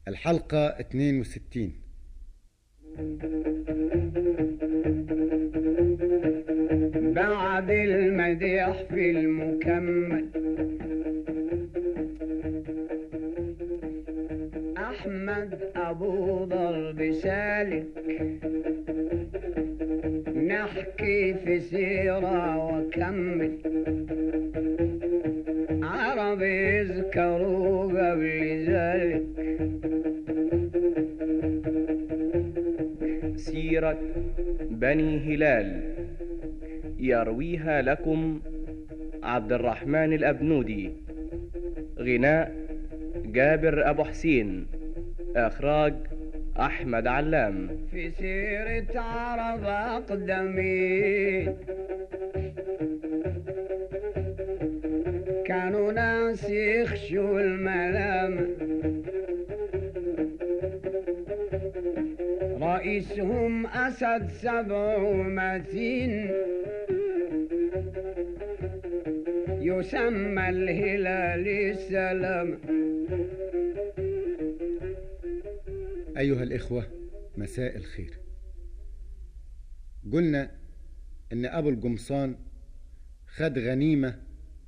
الحلقة 62 بعد المديح في المكمل أحمد أبو ضرب سالك نحكي في سيرة وكمل عرب يذكروا قبل ذلك سيرة بني هلال يرويها لكم عبد الرحمن الأبنودي غناء جابر أبو حسين إخراج أحمد علام في سيرة عرب أقدمين كانوا ناس يخشوا الملام رئيسهم أسد سبع ومتين يسمى الهلال السلام أيها الإخوة مساء الخير قلنا إن أبو القمصان خد غنيمة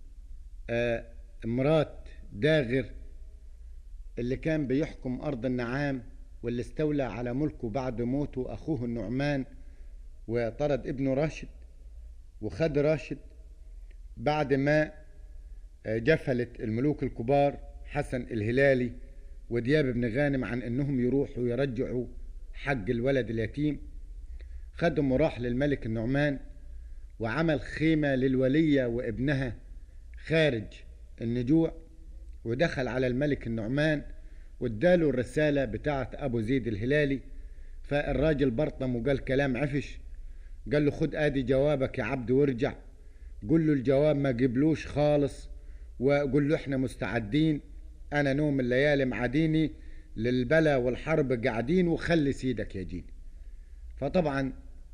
آه مرات داغر اللي كان بيحكم أرض النعام واللي استولى على ملكه بعد موته أخوه النعمان وطرد ابنه راشد وخد راشد بعد ما آه، جفلت الملوك الكبار حسن الهلالي ودياب بن غانم عن انهم يروحوا يرجعوا حق الولد اليتيم خدهم وراح للملك النعمان وعمل خيمة للولية وابنها خارج النجوع ودخل على الملك النعمان واداله الرسالة بتاعت أبو زيد الهلالي فالراجل برطم وقال كلام عفش قال له خد ادي جوابك يا عبد وارجع قل له الجواب ما جبلوش خالص وقول له احنا مستعدين انا نوم الليالي معاديني للبلا والحرب قاعدين وخلي سيدك يجيني فطبعا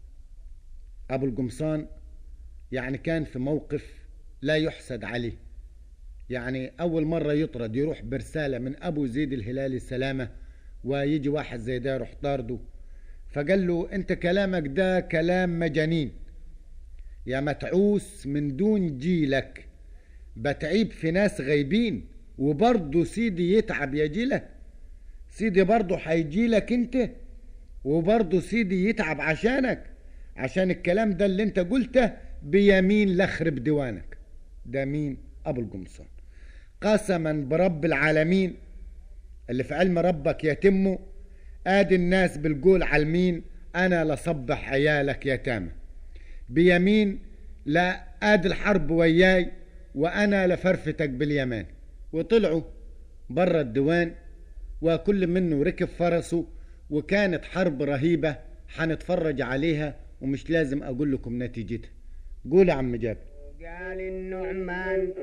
ابو القمصان يعني كان في موقف لا يحسد عليه يعني اول مرة يطرد يروح برسالة من ابو زيد الهلالي السلامة ويجي واحد زي ده يروح طارده فقال له انت كلامك ده كلام مجانين يا متعوس من دون جيلك بتعيب في ناس غايبين وبرضه سيدي يتعب يجيلك سيدي برضه هيجيلك انت وبرضه سيدي يتعب عشانك عشان الكلام ده اللي انت قلته بيمين لخرب ديوانك ده مين ابو القمصان قسما برب العالمين اللي في علم ربك يتمه ادي الناس بالقول عالمين انا لصبح عيالك يتامى بيمين لا ادي الحرب وياي وانا لفرفتك باليمان وطلعوا برا الديوان وكل منه ركب فرسه وكانت حرب رهيبة حنتفرج عليها ومش لازم اقول لكم نتيجتها قول يا عم جابر قال النعمان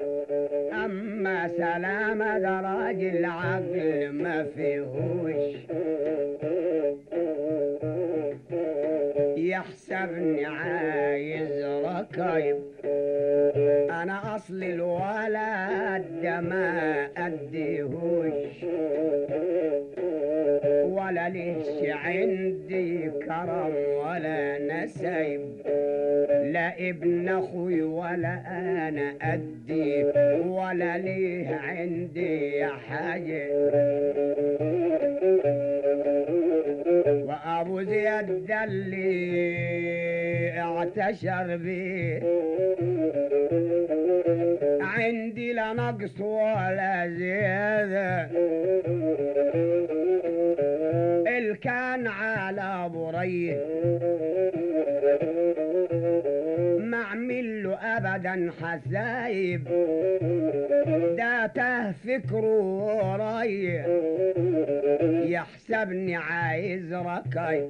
أما سلامة ده راجل عقل ما فيهوش يحسبني عايز ركايب أنا أصل الولد ده ما أديهوش ولا ليش عندي كرم ولا نسيب لا ابن اخوي ولا انا ادي ولا ليه عندي حاجه وابو زياد ده اللي اعتشر بيه عندي لا نقص ولا زياده الكان على بريه ما اعمل له ابدا حسايب ده ته فكره وراي يحسبني عايز ركاي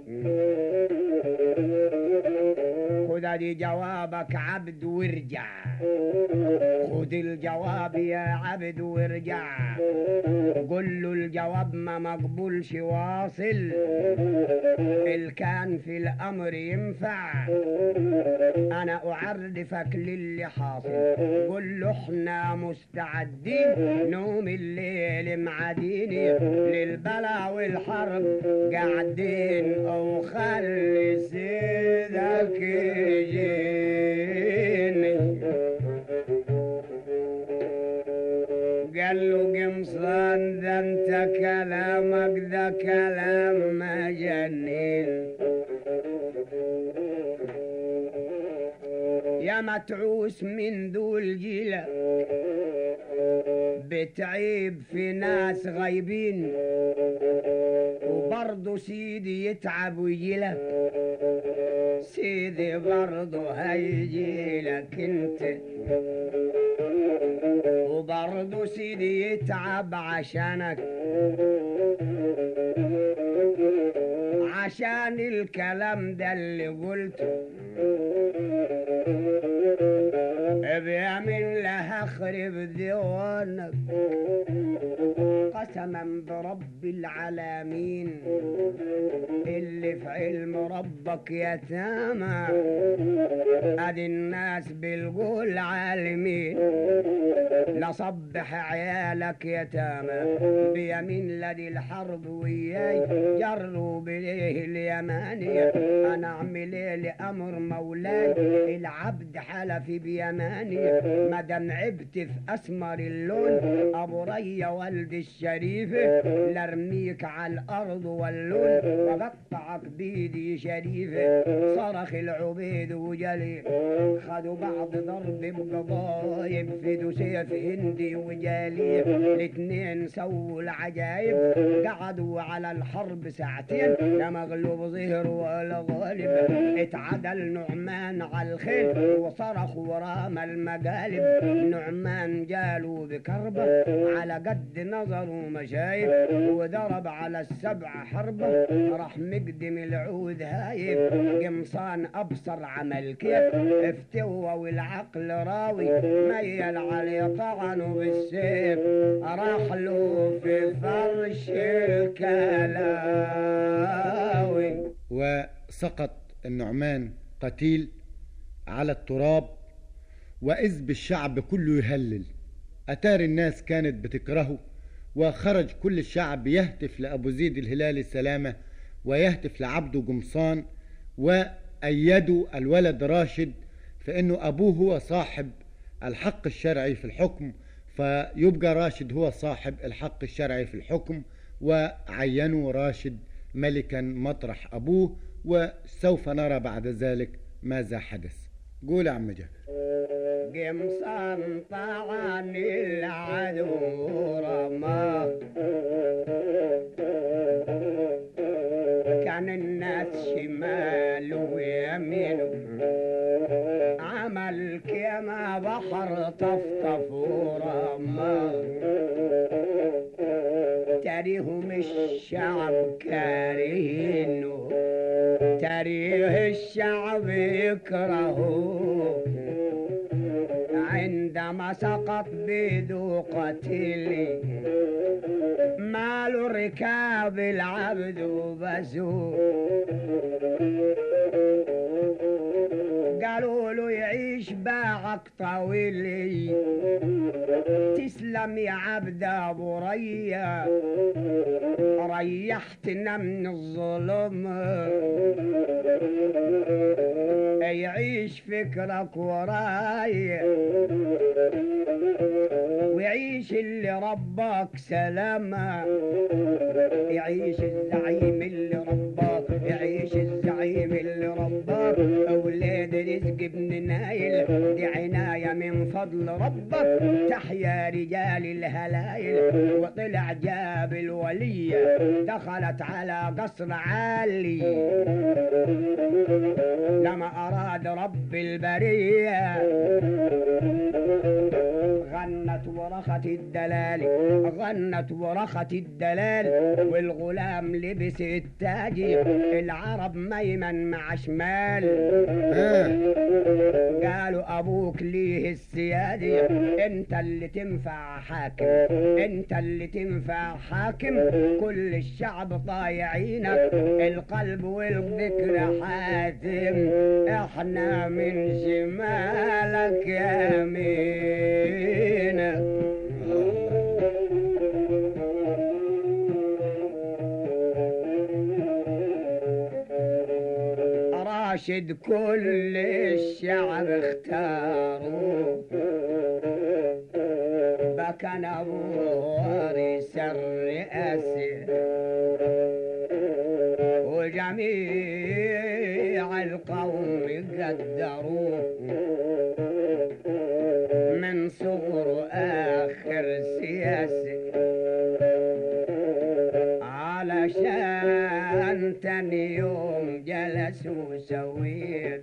خد ادي جوابك عبد وارجع خد الجواب يا عبد وارجع قل له الجواب ما مقبولش واصل الكان في الامر ينفع انا اعرفك للي حاصل قل له احنا مستعدين نوم الليل معاديني للبلا والحرب قاعدين وخلي سيدك يجيني قال له قمصان ذا انت كلامك ذا كلام مجنين يا متعوس من ذو الجيلة بتعيب في ناس غايبين وبرضه سيدي يتعب ويجيلك سيدي برضه هيجيلك انت وبرضه سيدي يتعب عشانك عشان الكلام ده اللي قلته بيمين له اخرب ديوانك قسما برب العالمين اللي في علم ربك يتامى ادي الناس بالقول عالمين لصبح عيالك يتامى بيمين لدي الحرب وياي جروا بليه اليماني انا اعمل ايه لامر مولاي العبد حلف بيماني مادام عبت في اسمر اللون ابو ريا والد الشريف لارميك على الارض واللون وقطعك بيدي شريفه صرخ العبيد وجلي خدوا بعض ضرب بقضايب في سيف هندي وجالي الاتنين سووا العجايب قعدوا على الحرب ساعتين لا مغلوب ظهر ولا غالب اتعدل نعمان على الخيل وصرخ ورام المقالب نعمان جالوا بكربة على قد نظره مشايب وضرب على السبع حربة راح مقدم العود هايب قمصان أبصر عمل كيف افتوى والعقل راوي ميل عليه طعنه بالسيف راح له في فرش الكلاوي وسقط النعمان قتيل على التراب وإذ بالشعب كله يهلل أتار الناس كانت بتكرهه وخرج كل الشعب يهتف لأبو زيد الهلالي سلامة ويهتف لعبده قمصان وأيدوا الولد راشد فإنه أبوه هو صاحب الحق الشرعي في الحكم فيبقى راشد هو صاحب الحق الشرعي في الحكم وعينوا راشد ملكا مطرح أبوه وسوف نرى بعد ذلك ماذا حدث قول يا عم جابر قمصان طعن العدو رماه كان الناس شمال ويمين عمل كما بحر طفطف ورماه تاريهم الشعب كارهينه تاريخ الشعب يكرهه عندما سقط بيدو قتيلي مال ركاب العبد وبسوق قالوا له يعيش باعك طويلي تسلم يا عبد ابو ريا ريحتنا من الظلم يعيش فكرك وراي ويعيش اللي ربك سلامة يعيش الزعيم اللي ربك يعيش الزعيم اللي ربك أولاد رزق ابن نايل دي عناية من فضل ربك تحيا رجال الهلايل وطلع جاب الولية دخلت على قصر عالي لما أراد رب البرية غنت ورخت الدلال غنت ورخت الدلال والغلام لبس التاج العرب ميمن مع شمال قالوا ابوك ليه السيادي انت اللي تنفع حاكم انت اللي تنفع حاكم كل الشعب طايعينك القلب والذكر حاتم احنا من شمالك يمينك راشد كل الشعب اختاروا بكى ابو وارث الرئاسه وجميع القوم قدروه من صغر آخر سياسي علشان تاني يوم جلسوا سوي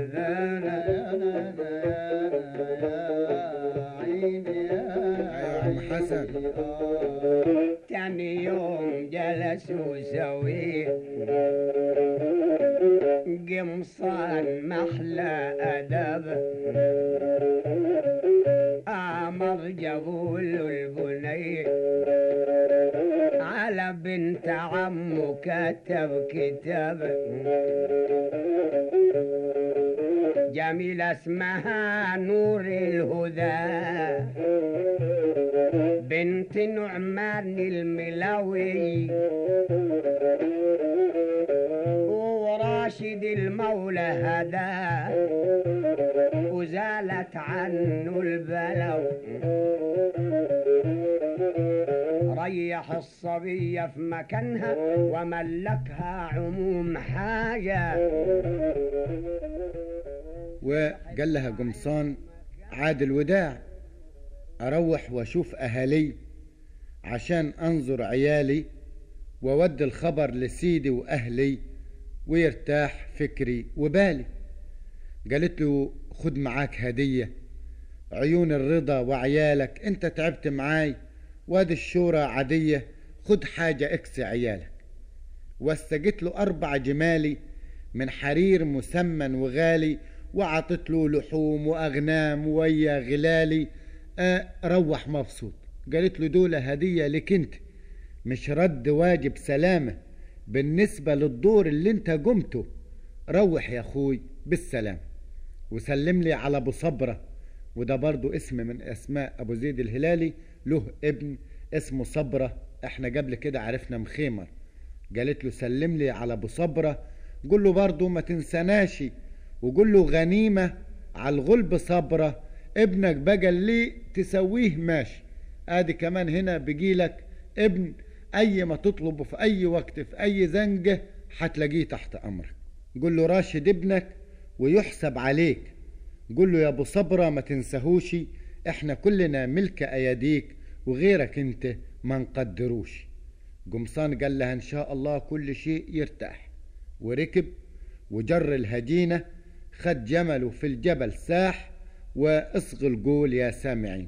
ايوه يا عم حسن تاني يوم جلسوا سوي قمصان محلى أدب أمر جابوا له البني على بنت عمه كتب كتاب جميلة اسمها نور الهدى بنت نعمان الملوي وراشد المولى هدى وزالت عنه البلو ريح الصبية في مكانها وملكها عموم حاجة وقال لها قمصان عاد الوداع اروح واشوف اهالي عشان انظر عيالي وود الخبر لسيدي واهلي ويرتاح فكري وبالي قالت له خد معاك هدية عيون الرضا وعيالك انت تعبت معاي وادي الشورى عادية خد حاجة اكسي عيالك واستجت له أربع جمالي من حرير مسمن وغالي وعطت له لحوم وأغنام ويا غلالي آه روح مبسوط قالت له دول هدية لك انت مش رد واجب سلامة بالنسبة للدور اللي انت قمته روح يا اخوي بالسلام وسلم لي على ابو صبرة وده برضو اسم من اسماء ابو زيد الهلالي له ابن اسمه صبرة احنا قبل كده عرفنا مخيمر قالت له سلم لي على ابو صبرة قول له برضو ما تنساناش وقول له غنيمة على الغلب صبرة ابنك بقى اللي تسويه ماشي ادي كمان هنا بيجيلك ابن اي ما تطلبه في اي وقت في اي زنجة هتلاقيه تحت امرك قول له راشد ابنك ويحسب عليك قول له يا ابو صبرة ما تنساهوش احنا كلنا ملك اياديك وغيرك انت ما نقدروش قمصان قال لها ان شاء الله كل شيء يرتاح وركب وجر الهجينة خد جمله في الجبل ساح واصغ القول يا سامعين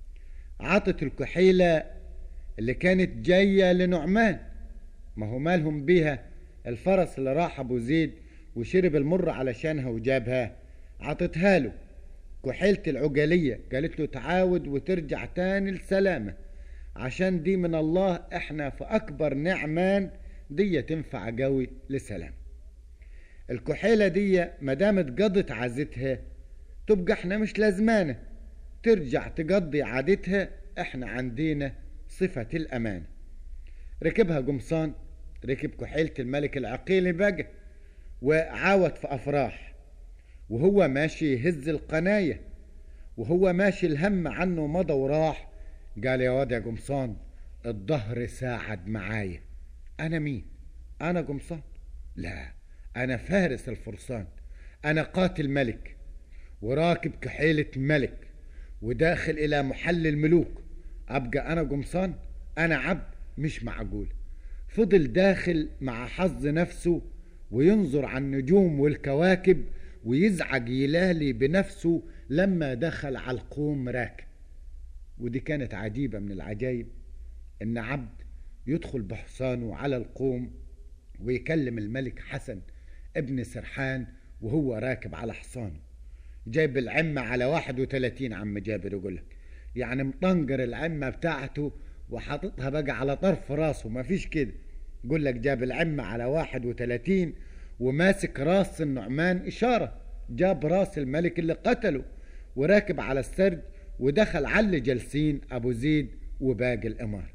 عطت الكحيلة اللي كانت جاية لنعمان ما هو مالهم بيها الفرس اللي راح ابو زيد وشرب المر علشانها وجابها عطتها له كحيلة العجلية قالت له تعاود وترجع تاني السلامة عشان دي من الله احنا في اكبر نعمان دي تنفع قوي لسلام الكحيلة دي مدامت قضت عزتها تبقى احنا مش لازمانة ترجع تقضي عادتها احنا عندنا صفة الأمانة ركبها قمصان ركب كحيلة الملك العقيل بقى وعاود في أفراح وهو ماشي يهز القناية وهو ماشي الهم عنه مضى وراح قال يا واد يا قمصان الظهر ساعد معايا أنا مين؟ أنا قمصان؟ لا أنا فارس الفرسان أنا قاتل ملك وراكب كحيلة ملك وداخل إلى محل الملوك أبقى أنا قمصان أنا عبد مش معقول فضل داخل مع حظ نفسه وينظر على النجوم والكواكب ويزعج يلالي بنفسه لما دخل على القوم راكب ودي كانت عجيبة من العجائب إن عبد يدخل بحصانه على القوم ويكلم الملك حسن ابن سرحان وهو راكب على حصانه جايب العمة على واحد وثلاثين عم جابر يقولك يعني مطنجر العمة بتاعته وحاططها بقى على طرف راسه ما فيش كده يقول لك جاب العمة على واحد وثلاثين وماسك راس النعمان إشارة جاب راس الملك اللي قتله وراكب على السرج ودخل على اللي جالسين أبو زيد وباقي الإمار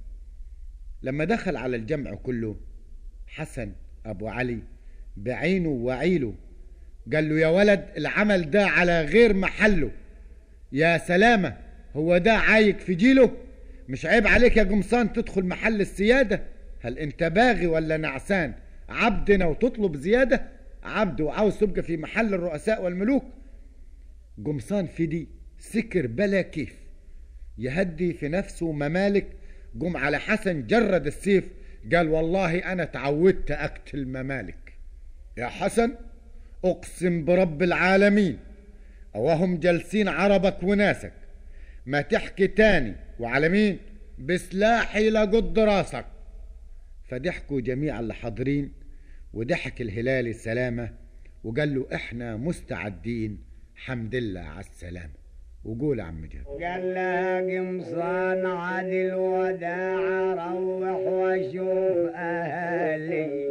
لما دخل على الجمع كله حسن أبو علي بعينه وعيله قال له يا ولد العمل ده على غير محله يا سلامة هو ده عايق في جيله مش عيب عليك يا قمصان تدخل محل السيادة هل انت باغي ولا نعسان عبدنا وتطلب زيادة عبد وعاوز تبقى في محل الرؤساء والملوك قمصان في دي سكر بلا كيف يهدي في نفسه ممالك قم على حسن جرد السيف قال والله انا تعودت اقتل ممالك يا حسن اقسم برب العالمين وهم جالسين عربك وناسك ما تحكي تاني وعلى مين بسلاحي لقد راسك فضحكوا جميع اللي حاضرين وضحك الهلال السلامة وقال له احنا مستعدين حمد لله على السلامة وقول يا عم جابر قال له قمصان عدل وداع روح واشوف اهلي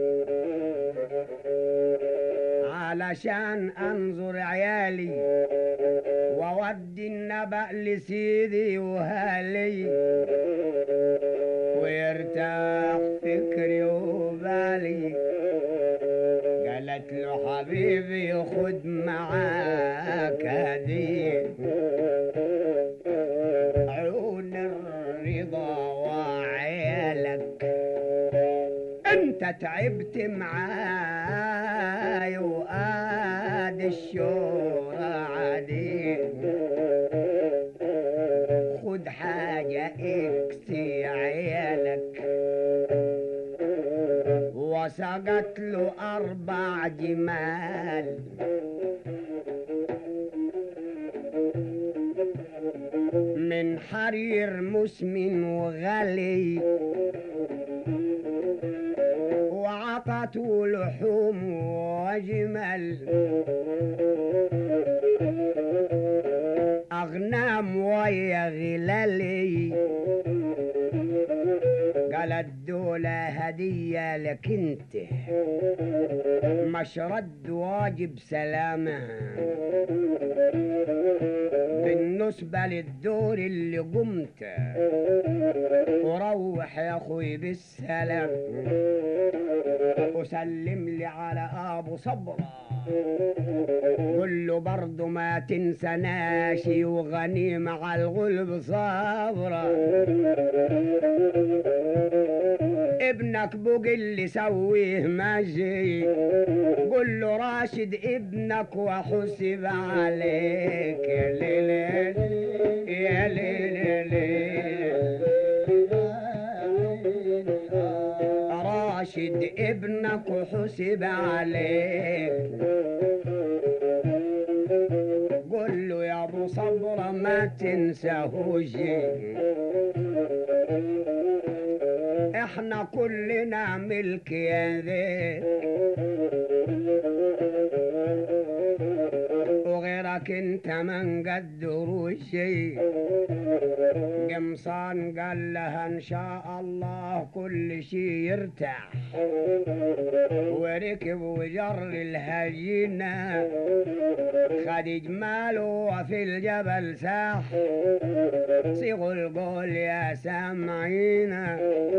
علشان انظر عيالي وودي النبأ لسيدي وهالي ويرتاح فكري وبالي قالت له حبيبي خد معاك هديه عيون الرضا وعيالك انت تعبت معاي وقاد الشورى عديد خد حاجة اكسي عيالك وسقت له أربع جمال من حرير مسمن وغلي وعطته لحوم وجمل أغنام ويا غلالي قالت دولة هدية لك انت مش رد واجب سلامة بالنسبة للدور اللي قمت وروح يا اخوي بالسلام وسلم لي على ابو صبرة قول له برضه ما تنسناش وغنيمة على الغلب صابرة ابنك بقل سويه ماشي قول له راشد ابنك وحسب عليك يا ليل يا ليل راشد ابنك وحسب عليك قول له يا ابو صبره ما تنساهوش احنا كلنا ملك يا ذيك وغيرك انت من قدروا شيء قمصان قال لها ان شاء الله كل شي يرتاح وركب وجر الهجينة خد جماله وفي الجبل ساح صيغوا القول يا سامعينا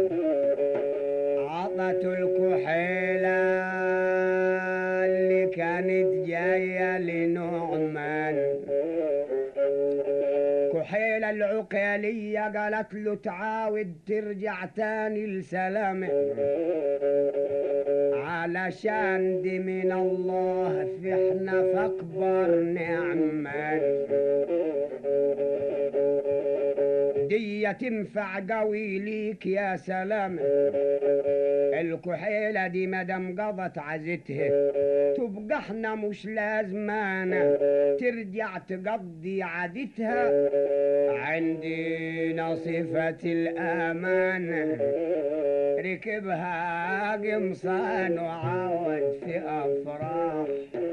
عطت الكحيلة اللي كانت جاية لنعمان كحيلة العقيلية قالت له تعاود ترجع تاني لسلامة علشان دي من الله في احنا في اكبر نعمة دي تنفع قوي ليك يا سلام الكحيلة دي مدام قضت عزتها تبقى احنا مش لازمانة ترجع تقضي عادتها عندنا صفة الأمانة ركبها قمصان وعاود في أفراح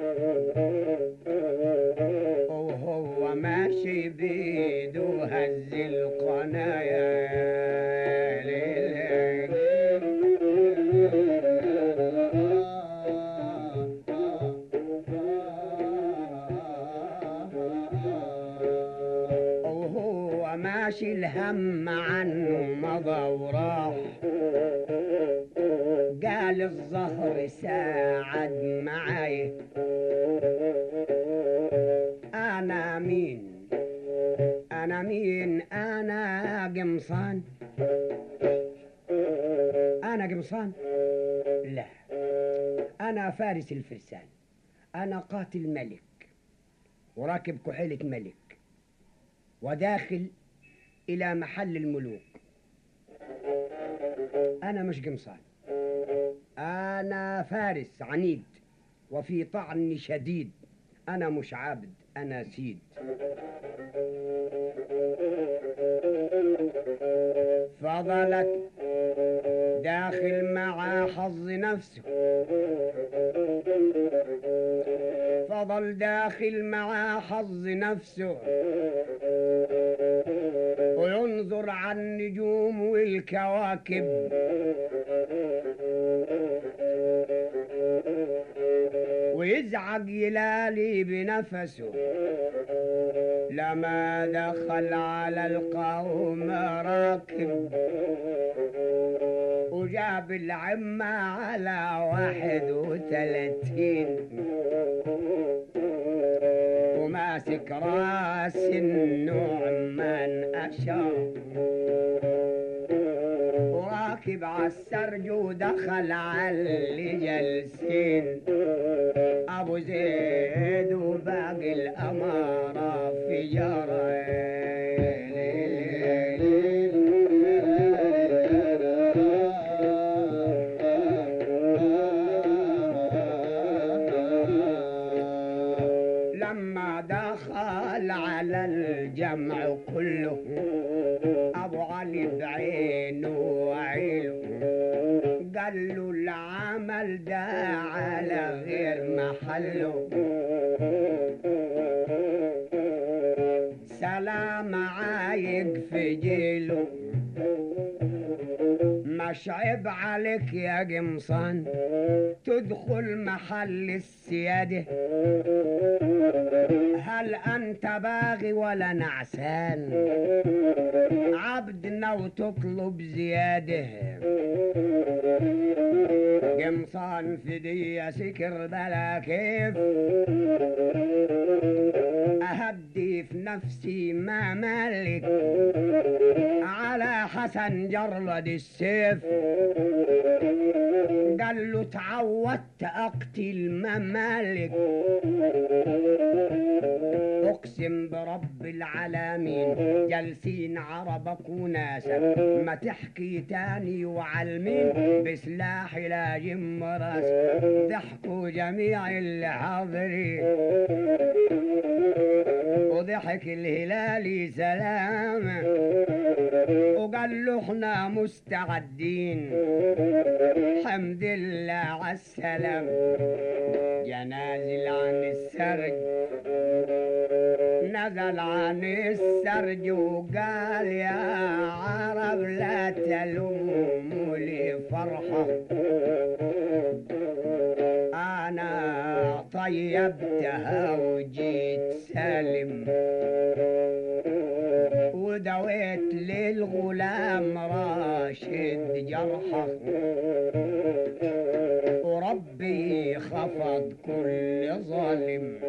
وهو ماشي بيده هز القنايا وهو ماشي الهم عنه مضى وراح قال الظهر ساعد معاي مين انا قمصان انا قمصان لا انا فارس الفرسان انا قاتل ملك وراكب كحيلة ملك وداخل الى محل الملوك انا مش قمصان انا فارس عنيد وفي طعن شديد انا مش عبد انا سيد فضلت داخل مع حظ نفسه فضل داخل مع حظ نفسه وينظر على النجوم والكواكب ويزعق يلالي بنفسه لما دخل على القوم راكب وجاب العمة على واحد وثلاثين وماسك راس النعمان أشار وراكب عالسرج ودخل على اللي جالسين أبو زيد وباقي الأمارة في جرى لما دخل على الجمع كله ابو علي بعينه وعينه قال له العمل ده على غير محله سلام عايق في جيله مش عيب عليك يا قمصان تدخل محل السيادة هل أنت باغي ولا نعسان عبدنا وتطلب زيادة قمصان في دي سكر بلا كيف أهدي في نفسي ما مالك على حسن جرد السيف قال له تعودت أقتل ممالك أقسم برب العالمين جالسين عربك وناسك ما تحكي تاني وعلمين بسلاح لا جم راسك ضحكوا جميع اللي حاضرين وضحك الهلالي سلام وقال له احنا مستعدين حمد الله على السلام جنازل عن السرج نزل عن السرج وقال يا عرب لا تلوموا لي فرحة أنا طيبتها وجيت سالم ودويت للغلام راشد جرحه وربي خفض كل ظالم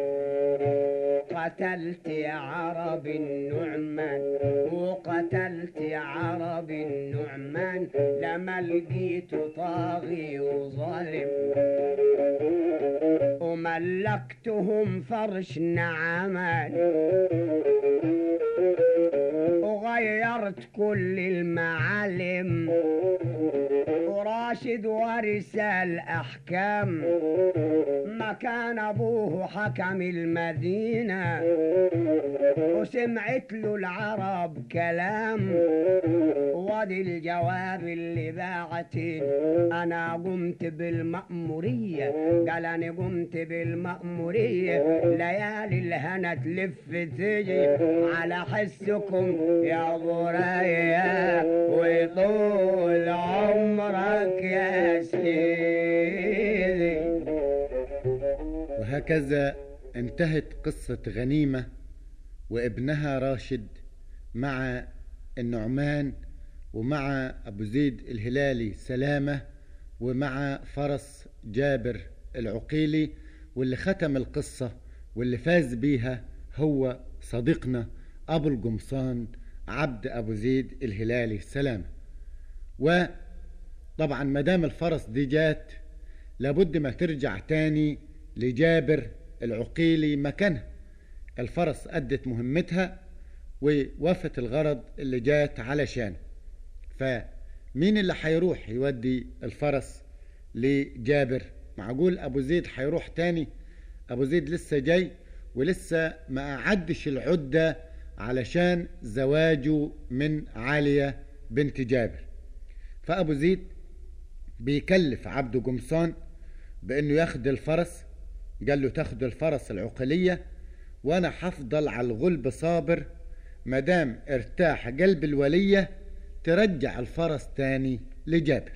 قتلت يا عرب النعمان وقتلت يا عرب النعمان لما لقيت طاغي وظالم وملكتهم فرش نعمان وغيرت كل المعالم وراشد ورث الأحكام مكان أبوه حكم المدينة وسمعت له العرب كلام وادي الجواب اللي باعتين أنا قمت بالمأمورية قال أنا قمت بالمأمورية ليالي الهنا تلف تجي على حسكم يا ضريا وطول عمرك يا سيدي وهكذا انتهت قصة غنيمة وابنها راشد مع النعمان ومع أبو زيد الهلالي سلامة ومع فرس جابر العقيلي واللي ختم القصة واللي فاز بيها هو صديقنا أبو القمصان عبد أبو زيد الهلالي السلامة وطبعا مدام الفرس دي جات لابد ما ترجع تاني لجابر العقيلي مكانها الفرس أدت مهمتها ووفت الغرض اللي جات علشان فمين اللي هيروح يودي الفرس لجابر معقول أبو زيد هيروح تاني أبو زيد لسه جاي ولسه ما أعدش العدة علشان زواجه من عالية بنت جابر فأبو زيد بيكلف عبده قمصان بأنه ياخد الفرس قال له تاخد الفرس العقلية وأنا هفضل على الغلب صابر مدام ارتاح قلب الولية ترجع الفرس تاني لجابر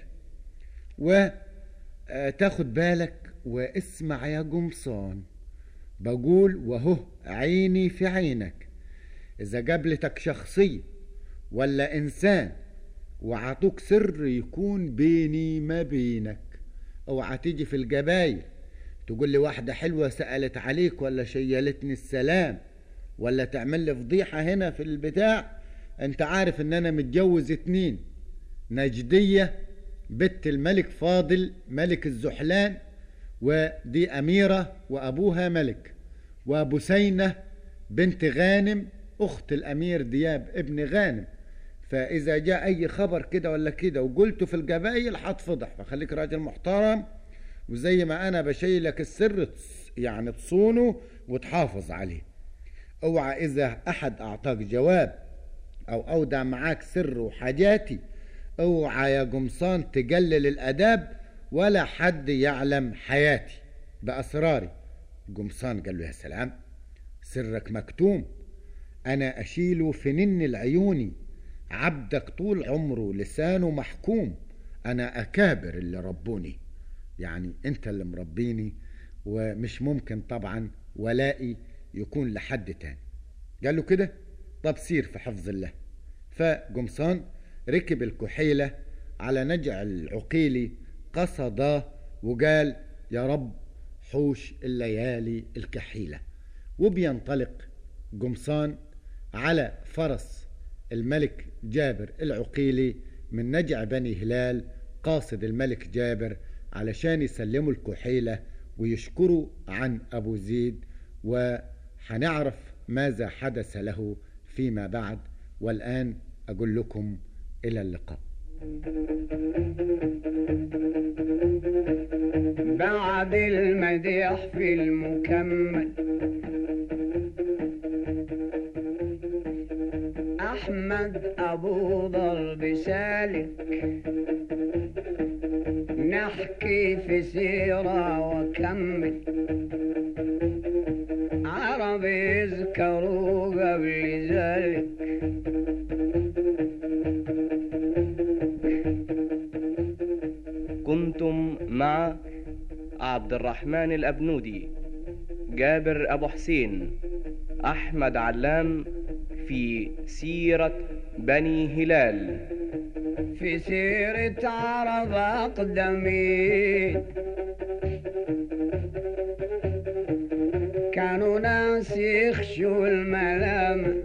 وتاخد بالك واسمع يا قمصان بقول وهو عيني في عينك إذا قابلتك شخصية ولا إنسان وعطوك سر يكون بيني ما بينك اوعى تيجي في الجبايل تقول لي واحدة حلوة سألت عليك ولا شيلتني السلام ولا تعمل لي فضيحة هنا في البتاع انت عارف ان انا متجوز اتنين نجدية بنت الملك فاضل ملك الزحلان ودي أميرة وأبوها ملك وبسينة بنت غانم أخت الأمير دياب ابن غانم فإذا جاء أي خبر كده ولا كده وقلته في القبائل هتفضح فخليك راجل محترم وزي ما أنا بشيلك السر يعني تصونه وتحافظ عليه اوعى إذا أحد أعطاك جواب أو أودع معاك سر وحاجاتي اوعى يا قمصان تقلل الأداب ولا حد يعلم حياتي بأسراري قمصان قال له يا سلام سرك مكتوم أنا أشيله في نن العيوني عبدك طول عمره لسانه محكوم أنا أكابر اللي ربوني يعني أنت اللي مربيني ومش ممكن طبعا ولائي يكون لحد تاني قال له كده طب سير في حفظ الله فقمصان ركب الكحيلة على نجع العقيلي قصد وقال يا رب حوش الليالي الكحيلة وبينطلق قمصان على فرس الملك جابر العقيلي من نجع بني هلال قاصد الملك جابر علشان يسلموا الكحيلة ويشكروا عن أبو زيد وحنعرف ماذا حدث له فيما بعد والآن أقول لكم إلى اللقاء بعد المديح في المكمل أحمد أبو ضرب سالك نحكي في سيرة وكمل عرب يذكروا قبل ذلك كنتم مع عبد الرحمن الأبنودي جابر أبو حسين أحمد علام في سيرة بني هلال في سيرة عرب أقدمين كانوا ناس يخشوا الملامة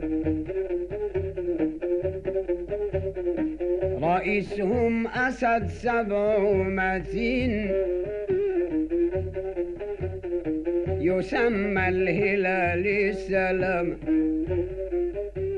رئيسهم أسد سبع متين يسمى الهلال السلام